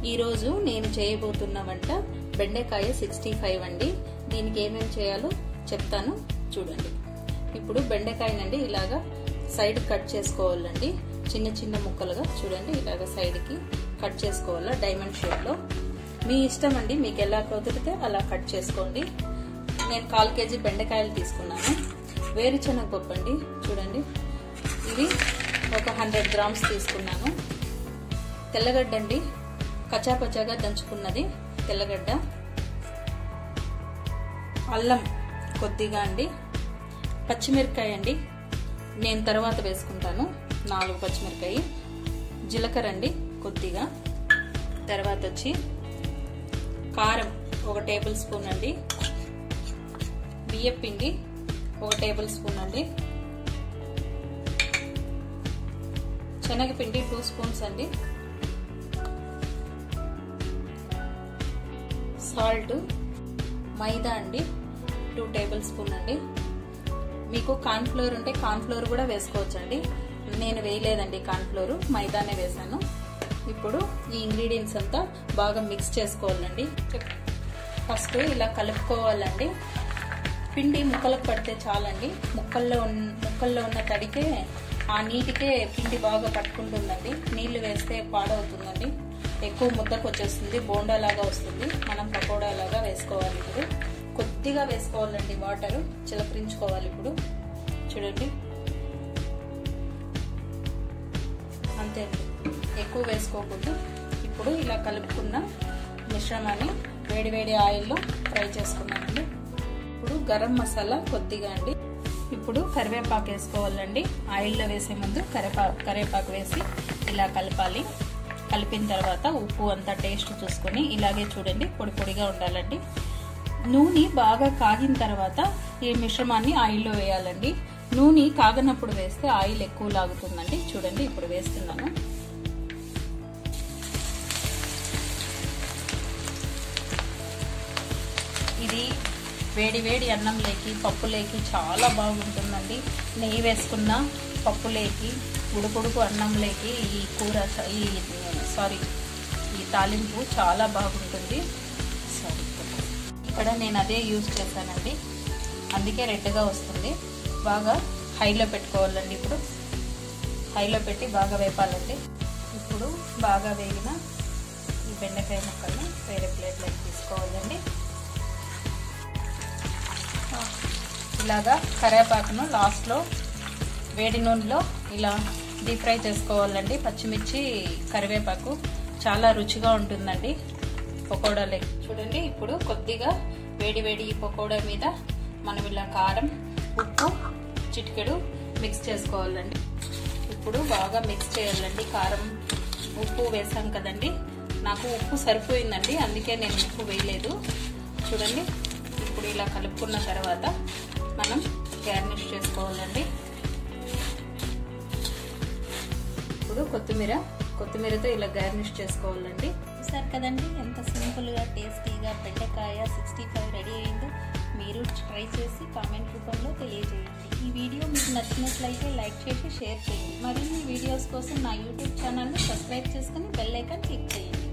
ఈరోజు నేను చేయబోతున్న వంట బెండకాయ సిక్స్టీ ఫైవ్ అండి దీనికి ఏమేమి చేయాలో చెప్తాను చూడండి ఇప్పుడు బెండకాయనండి ఇలాగా సైడ్ కట్ చేసుకోవాలండి చిన్న చిన్న ముక్కలుగా చూడండి ఇలాగ సైడ్కి కట్ చేసుకోవాలా డైమండ్ షేప్లో మీ ఇష్టం అండి మీకు ఎలా కుదిరితే అలా కట్ చేసుకోండి నేను కాల్ కేజీ బెండకాయలు తీసుకున్నాను వేరుశనగ పప్పు అండి చూడండి ఇది ఒక హండ్రెడ్ గ్రామ్స్ తీసుకున్నాను తెల్లగడ్డ అండి కచాపచాగా దంచుకున్నది తెల్లగడ్డ అల్లం కొద్దిగా అండి పచ్చిమిరకాయ అండి నేను తర్వాత వేసుకుంటాను నాలుగు పచ్చిమిరకాయ జీలకర్ర అండి కొద్దిగా తర్వాత వచ్చి కారం ఒక టేబుల్ స్పూన్ అండి బియ్యం పిండి ఒక టేబుల్ స్పూన్ అండి శనగపిండి టూ స్పూన్స్ అండి సాల్ట్ మైదా అండి టూ టేబుల్ స్పూన్ అండి మీకు కార్న్ఫ్లోర్ ఉంటే కార్న్ఫ్లోర్ కూడా వేసుకోవచ్చు అండి నేను వేయలేదండి కార్న్ఫ్లోర్ మైదానే వేసాను ఇప్పుడు ఈ ఇంగ్రీడియంట్స్ అంతా బాగా మిక్స్ చేసుకోవాలండి ఫస్ట్ ఇలా కలుపుకోవాలండి పిండి ముక్కలకు పడితే చాలండి ముక్కల్లో ముక్కల్లో ఉన్న తడికే ఆ నీటికే పిండి బాగా పట్టుకుంటుందండి నీళ్లు వేస్తే పాడవుతుందండి ఎక్కువ ముద్దకు వచ్చేస్తుంది బోండాలాగా వస్తుంది మనం పకోడాలాగా వేసుకోవాలి ఇప్పుడు కొద్దిగా వేసుకోవాలండి వాటర్ చిలకరించుకోవాలి ఇప్పుడు చూడండి అంతే అండి ఎక్కువ వేసుకోకూడదు ఇప్పుడు ఇలా కలుపుకున్న మిశ్రమాన్ని వేడివేడి ఆయిల్లో ఫ్రై చేసుకున్నామండి ఇప్పుడు గరం మసాలా కొద్దిగా అండి ఇప్పుడు కరివేపాకు వేసుకోవాలండి ఆయిల్లో వేసే ముందు కరివేపా కరివేపాకు వేసి ఇలా కలపాలి కలిపిన తర్వాత ఉప్పు అంతా టేస్ట్ చూసుకొని ఇలాగే చూడండి పొడి పొడిగా ఉండాలండి నూనె బాగా కాగిన తర్వాత ఈ మిశ్రమాన్ని ఆయిల్లో వేయాలండి నూనె కాగనప్పుడు వేస్తే ఆయిల్ ఎక్కువ లాగుతుందండి చూడండి ఇప్పుడు వేస్తున్నాను ఇది వేడి వేడి అన్నంలోకి పప్పులేకి చాలా బాగుంటుందండి నెయ్యి వేసుకున్న పప్పులేకి ఉడుకుడుకు అన్నంలోకి ఈ కూర ఈ సారీ ఈ తాలింపు చాలా బాగుంటుంది సారీ ఇక్కడ నేను అదే యూజ్ చేశానండి అందుకే రెడ్గా వస్తుంది బాగా హైలో పెట్టుకోవాలండి ఇప్పుడు హైలో పెట్టి బాగా వేపాలండి ఇప్పుడు బాగా వేగిన ఈ బెండకాయ ముక్కల్ని వేరే ప్లేట్లోకి తీసుకోవాలండి ఇలాగా కరివేపాకును లాస్ట్లో వేడి నూనెలో ఇలా డీప్ ఫ్రై చేసుకోవాలండి పచ్చిమిర్చి కరివేపాకు చాలా రుచిగా ఉంటుందండి పకోడాలే చూడండి ఇప్పుడు కొద్దిగా వేడి వేడి ఈ పకోడా మీద మనం ఇలా కారం ఉప్పు చిటికెడు మిక్స్ చేసుకోవాలండి ఇప్పుడు బాగా మిక్స్ చేయాలండి కారం ఉప్పు వేసాం కదండి నాకు ఉప్పు సరిపోయిందండి అందుకే నేను ఉప్పు వేయలేదు చూడండి ఇప్పుడు ఇలా కలుపుకున్న తర్వాత మనం గార్నిష్ చేసుకోవాలండి ఇప్పుడు కొత్తిమీర కొత్తిమీరతో ఇలా గార్నిష్ చేసుకోవాలండి చూసారు కదండి ఎంత సింపుల్గా టేస్టీగా బెండకాయ సిక్స్టీ ఫైవ్ రెడీ అయిందో మీరు ట్రై చేసి కామెంట్ రూపంలో తెలియజేయండి ఈ వీడియో మీకు నచ్చినట్లయితే లైక్ చేసి షేర్ చేయండి మరిన్ని వీడియోస్ కోసం నా యూట్యూబ్ ఛానల్ని సబ్స్క్రైబ్ చేసుకుని బెల్ ఐకాన్ క్లిక్ చేయండి